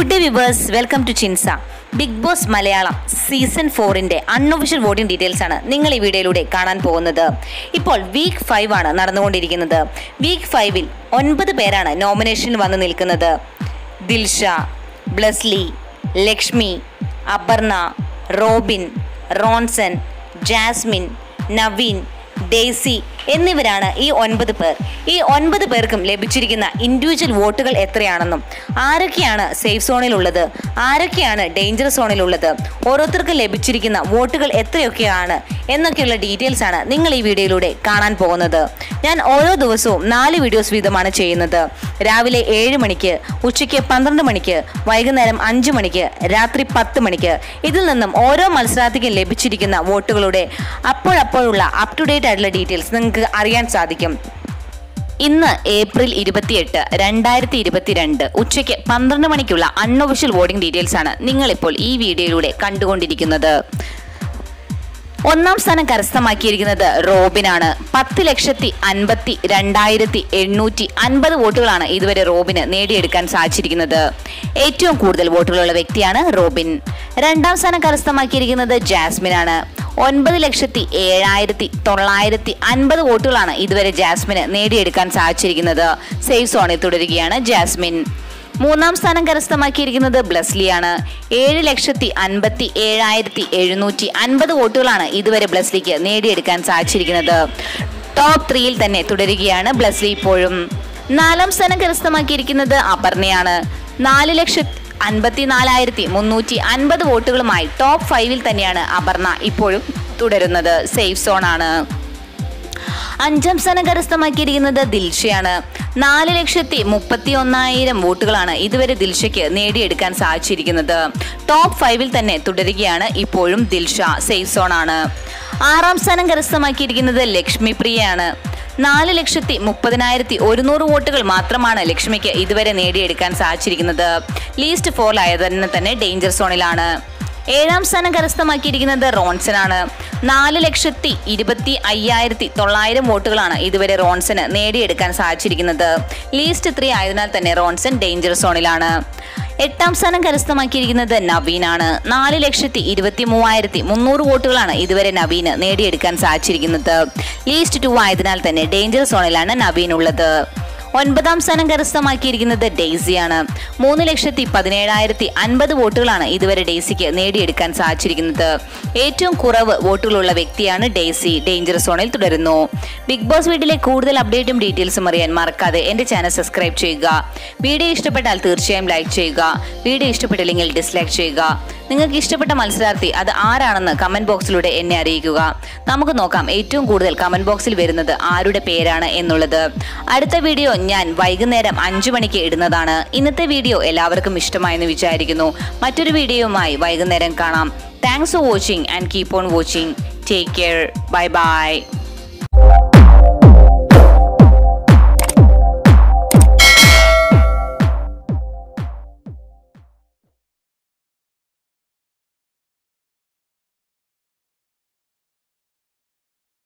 good day viewers welcome to ചിൻസ Bigg Boss Malayalam season ഫോറിന്റെ unofficial voting details ആണ് നിങ്ങൾ ഈ വീഡിയോയിലൂടെ കാണാൻ പോകുന്നത് ഇപ്പോൾ വീക്ക് ഫൈവ് ആണ് നടന്നുകൊണ്ടിരിക്കുന്നത് വീക്ക് ഫൈവിൽ ഒൻപത് പേരാണ് നോമിനേഷനിൽ വന്ന് നിൽക്കുന്നത് Dilsha Blesslee Lakshmi Aparna Robin Ronson Jasmine Naveen Daisy എന്നിവരാണ് ഈ ഒൻപത് പേർ ഈ ഒൻപത് പേർക്കും ലഭിച്ചിരിക്കുന്ന ഇൻഡിവിജ്വൽ വോട്ടുകൾ എത്രയാണെന്നും ആരൊക്കെയാണ് സേഫ് സോണിലുള്ളത് ആരൊക്കെയാണ് ഡേഞ്ചർ സോണിലുള്ളത് ഓരോരുത്തർക്കും ലഭിച്ചിരിക്കുന്ന വോട്ടുകൾ എത്രയൊക്കെയാണ് എന്നൊക്കെയുള്ള ഡീറ്റെയിൽസ് ആണ് നിങ്ങൾ ഈ വീഡിയോയിലൂടെ കാണാൻ പോകുന്നത് ഞാൻ ഓരോ ദിവസവും നാല് വീഡിയോസ് വീതമാണ് ചെയ്യുന്നത് രാവിലെ ഏഴ് മണിക്ക് ഉച്ചയ്ക്ക് പന്ത്രണ്ട് മണിക്ക് വൈകുന്നേരം അഞ്ച് മണിക്ക് രാത്രി പത്ത് മണിക്ക് ഇതിൽ നിന്നും ഓരോ മത്സരാർത്ഥിക്കും ലഭിച്ചിരിക്കുന്ന വോട്ടുകളുടെ അപ്പോഴപ്പോഴുള്ള അപ് ടു ഡേറ്റ് ആയിട്ടുള്ള ഡീറ്റെയിൽസ് നിങ്ങൾക്ക് അറിയാൻ സാധിക്കും ഇന്ന് ഏപ്രിൽ ഇരുപത്തിയെട്ട് രണ്ടായിരത്തി ഇരുപത്തിരണ്ട് ഉച്ചയ്ക്ക് പന്ത്രണ്ട് മണിക്കുള്ള അൺഒഫീഷ്യൽ വോട്ടിംഗ് ഡീറ്റെയിൽസ് ആണ് നിങ്ങളിപ്പോൾ ഈ വീഡിയോയിലൂടെ കണ്ടുകൊണ്ടിരിക്കുന്നത് ഒന്നാം സ്ഥാനം കരസ്ഥമാക്കിയിരിക്കുന്നത് റോബിനാണ് പത്ത് ലക്ഷത്തി അൻപത്തി രണ്ടായിരത്തി എണ്ണൂറ്റി അൻപത് വോട്ടുകളാണ് ഇതുവരെ റോബിന് നേടിയെടുക്കാൻ സാധിച്ചിരിക്കുന്നത് ഏറ്റവും കൂടുതൽ വോട്ടുകളുള്ള വ്യക്തിയാണ് റോബിൻ രണ്ടാം സ്ഥാനം കരസ്ഥമാക്കിയിരിക്കുന്നത് ജാസ്മിനാണ് ഒൻപത് ലക്ഷത്തി ഏഴായിരത്തി തൊള്ളായിരത്തി അൻപത് വോട്ടുകളാണ് ഇതുവരെ ജാസ്മിന് നേടിയെടുക്കാൻ സാധിച്ചിരിക്കുന്നത് സേഫ് സോണിൽ തുടരുകയാണ് ജാസ്മിൻ മൂന്നാം സ്ഥാനം കരസ്ഥമാക്കിയിരിക്കുന്നത് ബ്ലസ്ലിയാണ് ഏഴ് ലക്ഷത്തി അൻപത്തി ഏഴായിരത്തി എഴുന്നൂറ്റി അൻപത് വോട്ടുകളാണ് ഇതുവരെ ബ്ലസ്ലിക്ക് നേടിയെടുക്കാൻ സാധിച്ചിരിക്കുന്നത് ടോപ്പ് ത്രീയിൽ തന്നെ തുടരുകയാണ് ബ്ലസ്ലി ഇപ്പോഴും നാലാം സ്ഥാനം കരസ്ഥമാക്കിയിരിക്കുന്നത് അപർണയാണ് നാല് ലക്ഷത്തി അൻപത്തിനാലായിരത്തി മുന്നൂറ്റി അൻപത് വോട്ടുകളുമായി ടോപ്പ് ഫൈവിൽ തന്നെയാണ് അപർണ ഇപ്പോഴും തുടരുന്നത് സേഫ് സോൺ ആണ് അഞ്ചാം സ്ഥാനം കരസ്ഥമാക്കിയിരിക്കുന്നത് ദിൽഷയാണ് നാല് ലക്ഷത്തി മുപ്പത്തി ഒന്നായിരം വോട്ടുകളാണ് ഇതുവരെ ദിൽഷയ്ക്ക് നേടിയെടുക്കാൻ സാധിച്ചിരിക്കുന്നത് ടോപ്പ് ഫൈവിൽ തന്നെ തുടരുകയാണ് ഇപ്പോഴും ദിൽഷ സേഫ് സോൺ ആണ് ആറാം സ്ഥാനം കരസ്ഥമാക്കിയിരിക്കുന്നത് ലക്ഷ്മി പ്രിയയാണ് നാല് ലക്ഷത്തി മുപ്പതിനായിരത്തി ഒരുന്നൂറ് വോട്ടുകൾ മാത്രമാണ് ലക്ഷ്മിക്ക് ഇതുവരെ നേടിയെടുക്കാൻ സാധിച്ചിരിക്കുന്നത് ലീസ്റ്റ് ഫോറിലായതന്നെ തന്നെ ഡേഞ്ചർ സോണിലാണ് ഏഴാം സ്ഥാനം കരസ്ഥമാക്കിയിരിക്കുന്നത് റോൺസനാണ് നാല് ലക്ഷത്തി ഇരുപത്തി അയ്യായിരത്തി തൊള്ളായിരം വോട്ടുകളാണ് ഇതുവരെ റോൺസന് നേടിയെടുക്കാൻ സാധിച്ചിരിക്കുന്നത് ലീസ്റ്റ് ത്രീ ആയതിനാൽ തന്നെ റോൺസൺ ഡേഞ്ചർ സോണിലാണ് എട്ടാം സ്ഥാനം കരസ്ഥമാക്കിയിരിക്കുന്നത് നവീനാണ് നാല് ലക്ഷത്തി ഇരുപത്തി മൂവായിരത്തി മുന്നൂറ് വോട്ടുകളാണ് ഇതുവരെ നവീന് നേടിയെടുക്കാൻ സാധിച്ചിരിക്കുന്നത് ലീസ്റ്റ് ടു ആയതിനാൽ തന്നെ ഡേഞ്ചർ സോണിലാണ് നവീൻ ഉള്ളത് ഒൻപതാം സ്ഥാനം കരസ്ഥമാക്കിയിരിക്കുന്നത് ഡെയ്സിയാണ് മൂന്ന് ലക്ഷത്തി പതിനേഴായിരത്തി അൻപത് വോട്ടുകളാണ് ഇതുവരെ ഡെയ്സിക്ക് നേടിയെടുക്കാൻ സാധിച്ചിരിക്കുന്നത് ഏറ്റവും കുറവ് വോട്ടുകളുള്ള വ്യക്തിയാണ് ഡെയ്സി ഡേഞ്ചർ സോണിൽ തുടരുന്നു ബിഗ് ബോസ് വീട്ടിലെ കൂടുതൽ അപ്ഡേറ്റും ഡീറ്റെയിൽസും അറിയാൻ മറക്കാതെ എൻ്റെ ചാനൽ സബ്സ്ക്രൈബ് ചെയ്യുക വീഡിയോ ഇഷ്ടപ്പെട്ടാൽ തീർച്ചയായും ലൈക്ക് ചെയ്യുക വീഡിയോ ഇഷ്ടപ്പെട്ടില്ലെങ്കിൽ ഡിസ്ലൈക്ക് ചെയ്യുക നിങ്ങൾക്ക് ഇഷ്ടപ്പെട്ട മത്സരാർത്ഥി അത് ആരാണെന്ന് കമന്റ് ബോക്സിലൂടെ എന്നെ അറിയിക്കുക നമുക്ക് നോക്കാം ഏറ്റവും കൂടുതൽ കമന്റ് ബോക്സിൽ വരുന്നത് ആരുടെ പേരാണ് എന്നുള്ളത് അടുത്ത വീഡിയോ ഞാൻ വൈകുന്നേരം അഞ്ചു മണിക്ക് ഇടുന്നതാണ് ഇന്നത്തെ വീഡിയോ എല്ലാവർക്കും ഇഷ്ടമായെന്ന് വിചാരിക്കുന്നു മറ്റൊരു വീഡിയോയുമായി വൈകുന്നേരം കാണാം thanks for watching and keep on watching take care bye by